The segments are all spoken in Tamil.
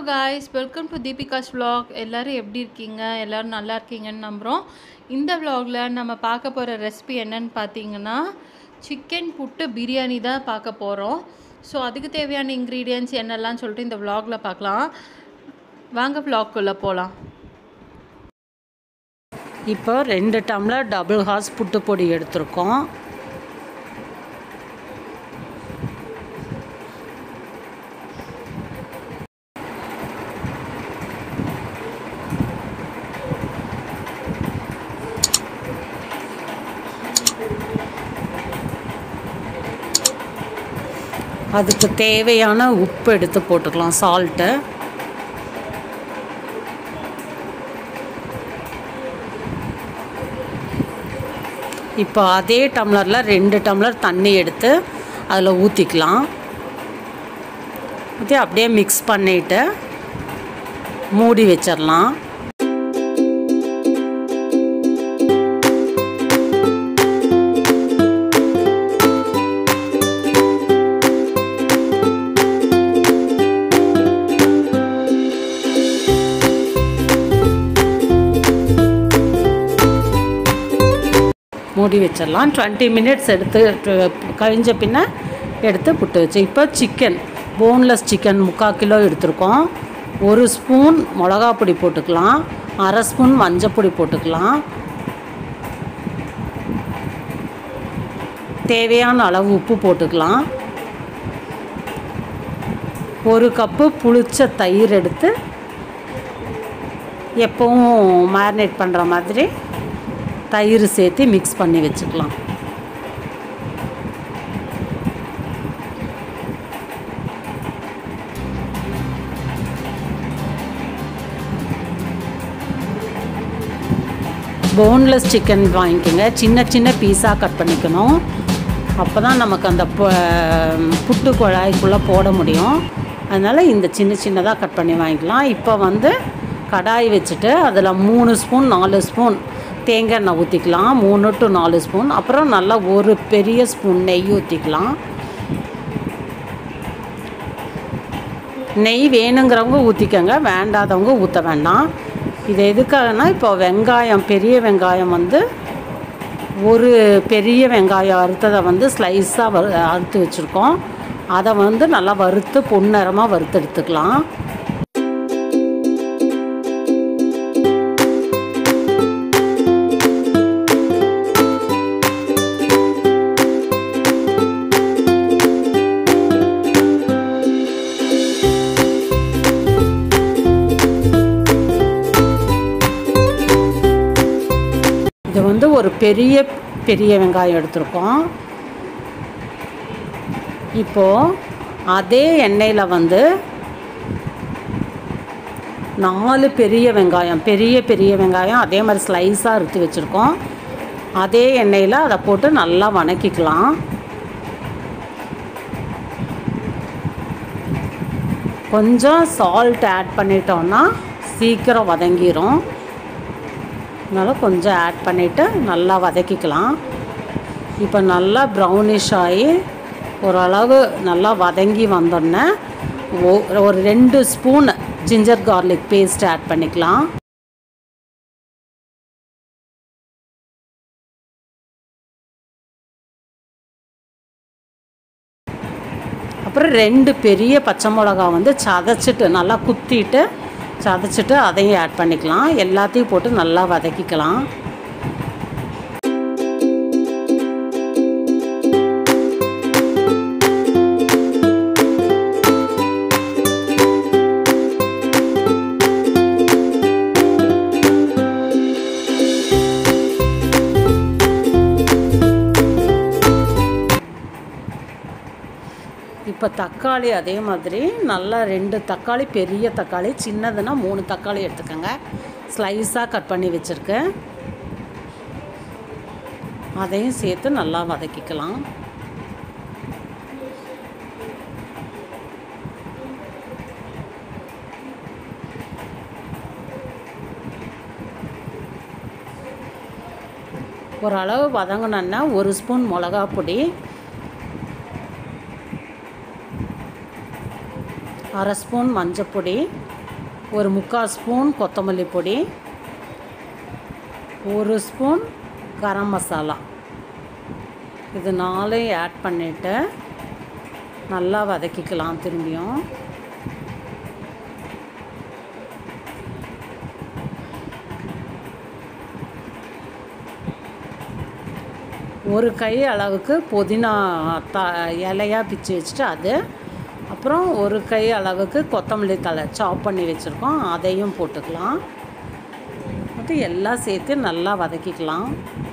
guys welcome to Deepika's vlog எல்லோரும் எப்படி இருக்கீங்க எல்லோரும் நல்லா இருக்கீங்கன்னு நம்புகிறோம் இந்த vlogல நம்ம பார்க்க போகிற ரெசிபி என்னன்னு பார்த்தீங்கன்னா சிக்கன் புட்டு பிரியாணி தான் பார்க்க போகிறோம் ஸோ அதுக்கு தேவையான இன்க்ரீடியன்ஸ் என்னெல்லாம் சொல்லிட்டு இந்த vlogல பார்க்கலாம் வாங்க vlogக்குள்ளே போகலாம் இப்போ ரெண்டு டம்ளர் டபுள் ஹார்ஸ் புட்டு பொடி எடுத்திருக்கோம் அதுக்கு தேவையான உப்பு எடுத்து போட்டுக்கலாம் சால்ட்டு இப்போ அதே டம்ளரில் ரெண்டு டம்ளர் தண்ணி எடுத்து அதில் ஊற்றிக்கலாம் ஊற்றி அப்படியே மிக்ஸ் பண்ணிவிட்டு மூடி வச்சிடலாம் மூடி வச்சிடலாம் டுவெண்ட்டி மினிட்ஸ் எடுத்து டு- கழிஞ்ச பின்ன எடுத்து புட்டு வச்சு இப்போ சிக்கன் போன்லெஸ் சிக்கன் முக்கால் கிலோ எடுத்திருக்கோம் ஒரு ஸ்பூன் மிளகா பொடி போட்டுக்கலாம் அரை ஸ்பூன் மஞ்சப்பொடி போட்டுக்கலாம் தேவையான அளவு உப்பு போட்டுக்கலாம் ஒரு கப்பு புளிச்ச தயிர் எடுத்து எப்பவும் மேரினேட் பண்ணுற மாதிரி தயிர் சேர்த்து மிக்ஸ் பண்ணி வச்சுக்கலாம் போன்லெஸ் சிக்கன் வாங்கிக்கோங்க சின்ன சின்ன பீஸாக கட் பண்ணிக்கணும் அப்போ தான் நமக்கு அந்த பு- புட்டு குழாய்க்குள்ளே போட முடியும் அதனால் இந்த சின்ன சின்னதாக கட் பண்ணி வாங்கிக்கலாம் இப்போ வந்து கடாய் வச்சுட்டு அதில் மூணு ஸ்பூன் நாலு ஸ்பூன் தேங்காய் எண்ணெய் ஊற்றிக்கலாம் மூணு டு நாலு ஸ்பூன் அப்புறம் நல்லா ஒரு பெரிய ஸ்பூன் நெய் ஊற்றிக்கலாம் நெய் வேணுங்கிறவங்க ஊற்றிக்கோங்க வேண்டாதவங்க ஊற்ற வேண்டாம் இது எதுக்காகனா இப்போ வெங்காயம் பெரிய வெங்காயம் வந்து ஒரு பெரிய வெங்காயம் அறுத்ததை வந்து ஸ்லைஸாக வறு அறுத்து வச்சுருக்கோம் அதை வந்து நல்லா வறுத்து பொன்னிறமாக வறுத்து எடுத்துக்கலாம் இது வந்து ஒரு பெரிய பெரிய வெங்காயம் எடுத்திருக்கோம் இப்போது அதே எண்ணெயில் வந்து நாலு பெரிய வெங்காயம் பெரிய பெரிய வெங்காயம் அதே மாதிரி ஸ்லைஸாக அறுத்து வச்சுருக்கோம் அதே எண்ணெயில் அதை போட்டு நல்லா வணக்கிக்கலாம் கொஞ்சம் சால்ட் ஆட் பண்ணிட்டோம்னா சீக்கிரம் வதங்கிரும் அதனால் கொஞ்சம் ஆட் பண்ணிவிட்டு நல்லா வதக்கிக்கலாம் இப்போ நல்லா ப்ரௌனிஷ் ஆகி ஓரளவு நல்லா வதங்கி வந்தோடனே ஒ- ஒரு ரெண்டு spoon ginger garlic paste add பண்ணிக்கலாம் அப்புறம் ரெண்டு பெரிய பச்சை மிளகா வந்து சதைச்சிட்டு நல்லா குத்திட்டு சதைச்சிட்டு அதையும் ஆட் பண்ணிக்கலாம் எல்லாத்தையும் போட்டு நல்லா வதக்கிக்கலாம் இப்போ தக்காளி அதே மாதிரி நல்லா ரெண்டு தக்காளி பெரிய தக்காளி சின்னதுன்னா மூணு தக்காளி எடுத்துக்கோங்க ஸ்லைஸாக கட் பண்ணி வச்சுருக்கேன் அதையும் சேர்த்து நல்லா வதக்கிக்கலாம் ஓரளவு வதங்கினோன்னா ஒரு ஸ்பூன் மிளகா பொடி அரை ஸ்பூன் மஞ்சப்பொடி ஒரு முக்கால் ஸ்பூன் கொத்தமல்லி பொடி ஒரு ஸ்பூன் கரம் மசாலா இது நாலையும் ஆட் பண்ணிவிட்டு நல்லா வதக்கிக்கலாம் திரும்பியும் ஒரு கை அளவுக்கு புதினா த இலையாக பிச்சு வச்சுட்டு அது அப்புறம் ஒரு கை அளவுக்கு கொத்தமல்லி தழை சாப் பண்ணி வச்சுருக்கோம் அதையும் போட்டுக்கலாம் போட்டு எல்லாம் சேர்த்து நல்லா வதக்கிக்கலாம்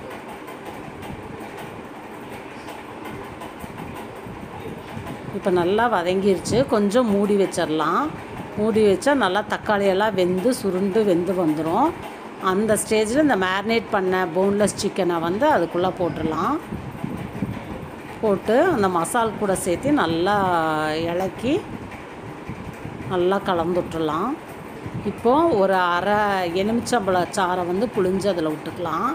இப்போ நல்லா வதங்கிருச்சு கொஞ்சம் மூடி வச்சிடலாம் மூடி வச்சா நல்லா தக்காளி எல்லாம் வெந்து சுருண்டு வெந்து வந்துடும் அந்த ஸ்டேஜில் இந்த மேரினேட் பண்ண போன்லெஸ் சிக்கனை வந்து அதுக்குள்ளே போட்டுடலாம் போட்டு அந்த மசால் கூட சேர்த்து நல்லா இலக்கி நல்லா கலந்து விட்டுறலாம் இப்போது ஒரு அரை எலுமிச்சம்பழ சாறை வந்து புழிஞ்சு அதில் விட்டுக்கலாம்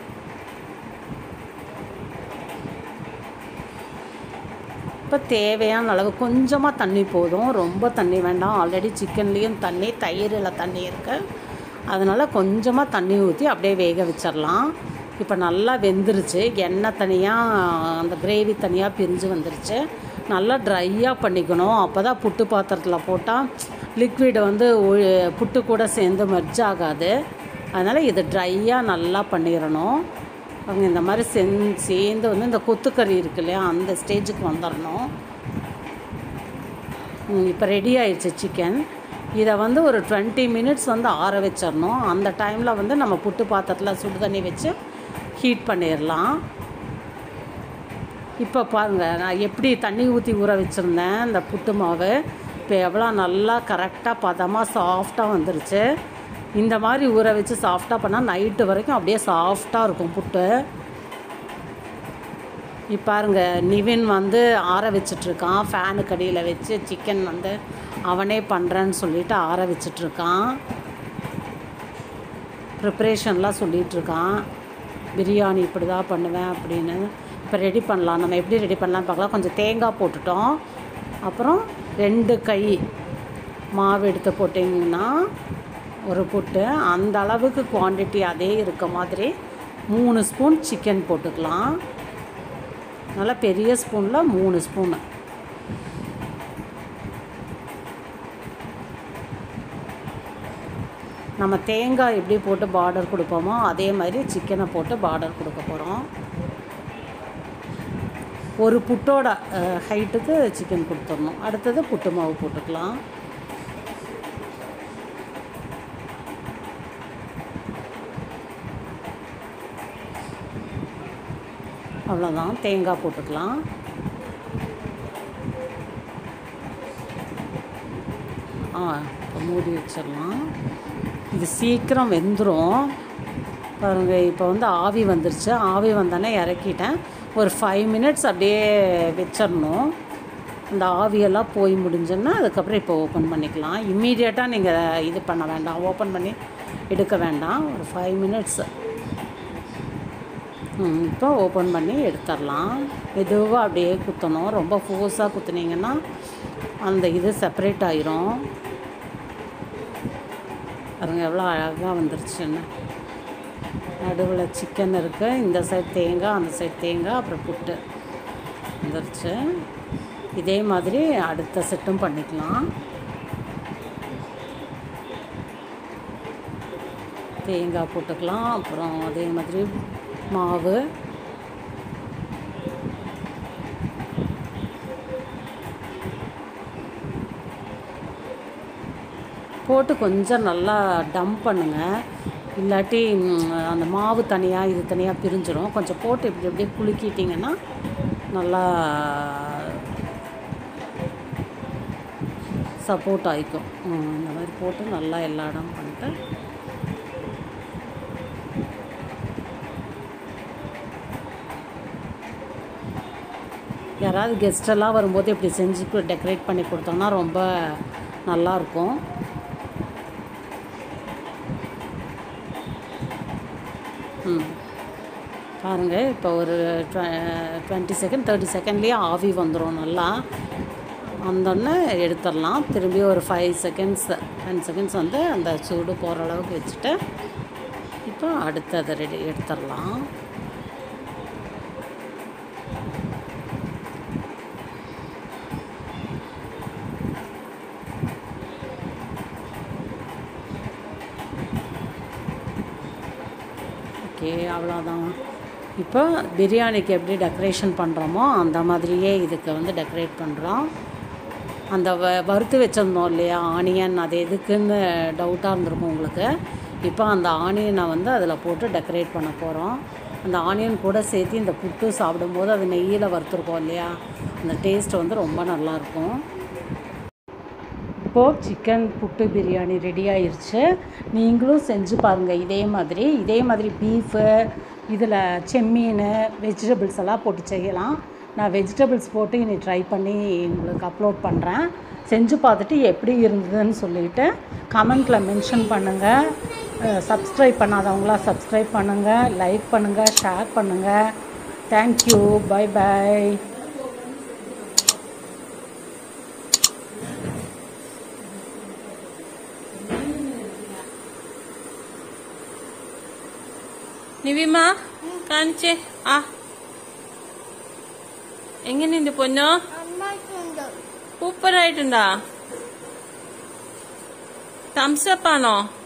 இப்போ தேவையான அளவு கொஞ்சமாக தண்ணி போதும் ரொம்ப தண்ணி வேண்டாம் ஆல்ரெடி சிக்கன்லேயும் தண்ணி தயிரில் தண்ணி இருக்குது அதனால் கொஞ்சமாக தண்ணி ஊற்றி அப்படியே வேக வச்சிடலாம் இப்போ நல்லா வெந்துருச்சு எண்ணெய் தனியாக அந்த கிரேவி தனியாக பிரிஞ்சு வந்துருச்சு நல்லா ட்ரையாக பண்ணிக்கணும் அப்போ தான் புட்டு பாத்திரத்தில் போட்டால் லிக்விட் வந்து ஒ- புட்டு கூட சேர்ந்து மெர்ஜ் ஆகாது அதனால் இது ட்ரையாக நல்லா பண்ணிடணும் அவங்க இந்த மாதிரி சென் சேர்ந்து வந்து இந்த கொத்துக்கறி இருக்கு இல்லையா அந்த ஸ்டேஜுக்கு வந்துடணும் இப்போ ரெடி ஆயிடுச்சு சிக்கன் இதை வந்து ஒரு டுவெண்ட்டி மினிட்ஸ் வந்து ஆற வச்சிடணும் அந்த டைமில் வந்து நம்ம புட்டு பாத்திரத்தில் சுடு தண்ணி வச்சு ஹீட் பண்ணிடலாம் இப்போ பாருங்கள் நான் எப்படி தண்ணி ஊற்றி ஊற வச்சுருந்தேன் இந்த புட்டு மாவு இப்போ எவ்வளோ நல்லா கரெக்டாக பதமாக சாஃப்டாக வந்துருச்சு இந்த மாதிரி ஊற வச்சு சாஃப்டாக பண்ணால் நைட்டு வரைக்கும் அப்படியே சாஃப்டாக இருக்கும் புட்டு இப்போ பாருங்க நிவின் வந்து ஆற வச்சிட்ருக்கான் ஃபேனுக்கு அடியில் வச்சு சிக்கன் வந்து அவனே பண்ணுறேன்னு சொல்லிட்டு ஆற வச்சிட்ருக்கான் ப்ரிப்ரேஷன்லாம் சொல்லிகிட்ருக்கான் பிரியாணி இப்படி தான் பண்ணுவேன் அப்படின்னு இப்போ ரெடி பண்ணலாம் நம்ம எப்படி ரெடி பண்ணலாம்னு பார்க்கலாம் கொஞ்சம் தேங்காய் போட்டுட்டோம் அப்புறம் ரெண்டு கை மாவு எடுத்து போட்டிங்கன்னா ஒரு புட்டு அந்த அளவுக்கு குவாண்டிட்டி அதே இருக்க மாதிரி மூணு ஸ்பூன் சிக்கன் போட்டுக்கலாம் நல்லா பெரிய ஸ்பூனில் மூணு ஸ்பூனு நம்ம தேங்காய் எப்படி போட்டு பார்டர் கொடுப்போமோ அதே மாதிரி சிக்கனை போட்டு பார்டர் கொடுக்க போகிறோம் ஒரு புட்டோட ஹைட்டுக்கு சிக்கன் கொடுத்துடணும் அடுத்தது புட்டு மாவு போட்டுக்கலாம் அவ்வளோதான் தேங்காய் போட்டுக்கலாம் ஆ இப்போ மூடி வச்சிடலாம் இது சீக்கிரம் வெந்துடும் பாருங்க இப்போ வந்து ஆவி வந்துருச்சு ஆவி வந்தோடனே இறக்கிட்டேன் ஒரு ஃபைவ் மினிட்ஸ் அப்படியே வச்சிடணும் அந்த ஆவியெல்லாம் போய் முடிஞ்சோன்னா அதுக்கப்புறம் இப்போ ஓப்பன் பண்ணிக்கலாம் இம்மீடியட்டாக நீங்கள் இது பண்ண வேண்டாம் ஓப்பன் பண்ணி எடுக்க வேண்டாம் ஒரு ஃபைவ் மினிட்ஸ் இப்போ ஓப்பன் பண்ணி எடுத்துடலாம் மெதுவாக அப்படியே குத்தணும் ரொம்ப ஃபோர்ஸாக குத்துனீங்கன்னா அந்த இது செப்பரேட் ஆயிரும் பாருங்க எவ்வளோ அழகாக வந்துருச்சுன்னு நடுவில் சிக்கன் இருக்குது இந்த சைடு தேங்காய் அந்த சைடு தேங்காய் அப்புறம் புட்டு வந்துருச்சு இதே மாதிரி அடுத்த செட்டும் பண்ணிக்கலாம் தேங்காய் போட்டுக்கலாம் அப்புறம் அதே மாதிரி மாவு போட்டு கொஞ்சம் நல்லா டம்ப் பண்ணுங்க இல்லாட்டி ம், அந்த மாவு தனியாக இது தனியாக பிரிஞ்சிடும் கொஞ்சம் போட்டு இப்படி இப்படியே குலுக்கிட்டிங்கன்னா நல்லா சப்போர்ட் ஆகிக்கும் ம், இந்த மாதிரி போட்டு நல்லா எல்லா இடம் பண்ணிட்டு யாராவது கெஸ்டெல்லாம் வரும்போது இப்படி செஞ்சு டெக்கரேட் பண்ணி கொடுத்தோம்னா ரொம்ப நல்லாயிருக்கும் ம் பாருங்கள் இப்போ ஒரு டுவெண்ட்டி செகண்ட் தேர்ட்டி செகண்ட்லேயே ஆவி வந்துடும் நல்லா வந்தோடனே எடுத்துடலாம் திரும்பி ஒரு ஃபைவ் செகண்ட்ஸ் டென் செகண்ட்ஸ் வந்து அந்த சூடு போகிற அளவுக்கு வச்சுட்டு இப்போ அடுத்து அதை ரெடி எடுத்துடலாம் ஓகே அவ்வளோதான் இப்போ பிரியாணிக்கு எப்படி டெக்கரேஷன் பண்ணுறோமோ அந்த மாதிரியே இதுக்கு வந்து டெக்கரேட் பண்ணுறோம் அந்த வ வறுத்து வச்சிருந்தோம் இல்லையா ஆனியன் அது எதுக்குன்னு டவுட்டாக இருந்திருக்கும் உங்களுக்கு இப்போ அந்த ஆனியனை வந்து அதில் போட்டு டெக்கரேட் பண்ண போகிறோம் அந்த ஆனியன் கூட சேர்த்து இந்த புட்டு சாப்பிடும்போது அது நெய்யில் வறுத்துருக்கோம் இல்லையா அந்த டேஸ்ட் வந்து ரொம்ப நல்லாயிருக்கும் இப்போது சிக்கன் புட்டு பிரியாணி ரெடி ஆயிருச்சு நீங்களும் செஞ்சு பாருங்கள் இதே மாதிரி இதே மாதிரி பீஃபு இதில் செம்மீன் வெஜிடபிள்ஸ் எல்லாம் போட்டு செய்யலாம் நான் வெஜிடபிள்ஸ் போட்டு இனி ட்ரை பண்ணி உங்களுக்கு அப்லோட் பண்ணுறேன் செஞ்சு பார்த்துட்டு எப்படி இருந்ததுன்னு சொல்லிவிட்டு கமெண்ட்டில் மென்ஷன் பண்ணுங்கள் சப்ஸ்கிரைப் பண்ணாதவங்களாம் சப்ஸ்கிரைப் பண்ணுங்கள் லைக் பண்ணுங்கள் ஷேர் பண்ணுங்கள் தேங்க்யூ பை பை നിവിമ കാണിച്ചേ ആ എങ്ങനെയുണ്ട് പൊന്നോ സൂപ്പറായിട്ടുണ്ടോ തംസപ്പ് ആണോ